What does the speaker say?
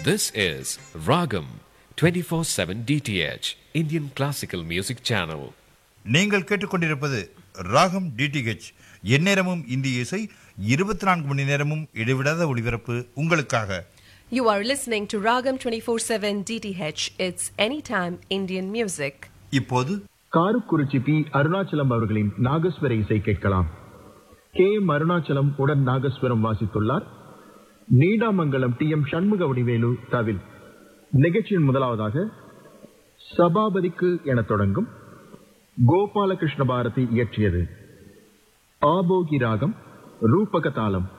This is Ragam 24/7 DTH Indian Classical Music Channel. நீங்கள் கேட்டுக்கொண்டிருப்பது ராகம் டிடிஹெச் எந்நேரமும் இந்திய இசை இருபத்தி நான்கு மணி நேரமும் இடைவிடாத ஒளிபரப்பு உங்களுக்காக You are listening to Ragam 24/7 DTH. It's anytime Indian music. இப்போது காருக்குறிச்சி பி அருணாச்சலம் அவர்களின் நாகஸ்வர இசை கேட்கலாம் கே எம் அருணாச்சலம் உடன் நாகஸ்வரம் வாசித்துள்ளார் நீடாமங்கலம் டி எம் சண்முக வடிவேலு தவில் நிகழ்ச்சியின் முதலாவதாக சபாபதிக்கு என தொடங்கும் கோபாலகிருஷ்ண பாரதி இயற்றியது ஆபோகி ராகம் ரூபக தாளம்